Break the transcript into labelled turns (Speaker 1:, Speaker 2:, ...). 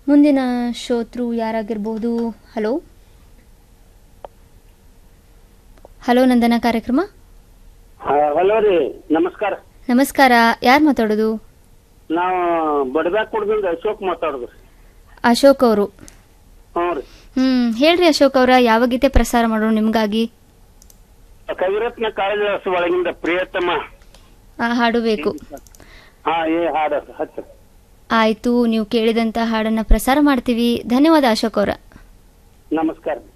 Speaker 1: ಮುಂದಿನ ಶ್ರೋತೃ ಯಾರಾಗಿರ್ಬೋದು hello hello ನಂದನ ಕಾರ್ಯಕ್ರಮ
Speaker 2: ಹಲೋ ರೀ ನಮಸ್ಕಾರ
Speaker 1: ನಮಸ್ಕಾರ ಯಾರು ಮಾತಾಡೋದು
Speaker 2: ನಾವು ಬಡಬ್ಯಾಕ್ ಕುಡ್ದಿಂದ ಅಶೋಕ್ ಮಾತಾಡೋದು
Speaker 1: ಅಶೋಕ್ ಅವರು
Speaker 2: ಹ್ಞೂ ರೀ
Speaker 1: ಹ್ಮ್ ಹೇಳ್ರಿ ಅಶೋಕ್ ಅವರ ಯಾವ ಗೀತೆ ಪ್ರಸಾರ ಮಾಡೋಣ ನಿಮ್ಗಾಗಿ
Speaker 2: ಕವಿರತ್ನ ಕಾಳಿದಾಸ ಒಳಗಿಂದ ಪ್ರಿಯತಮ
Speaker 1: ಆ ಹಾಡು ಬೇಕು
Speaker 2: ಹಾ ಏ ಹಾಡ ಹಚ್ಚ
Speaker 1: ಆಯ್ತು ನೀವು ಕೇಳಿದಂತ ಹಾಡನ್ನ ಪ್ರಸಾರ ಮಾಡ್ತೀವಿ ಧನ್ಯವಾದ ಅಶೋಕ್ ಅವರ
Speaker 2: ನಮಸ್ಕಾರ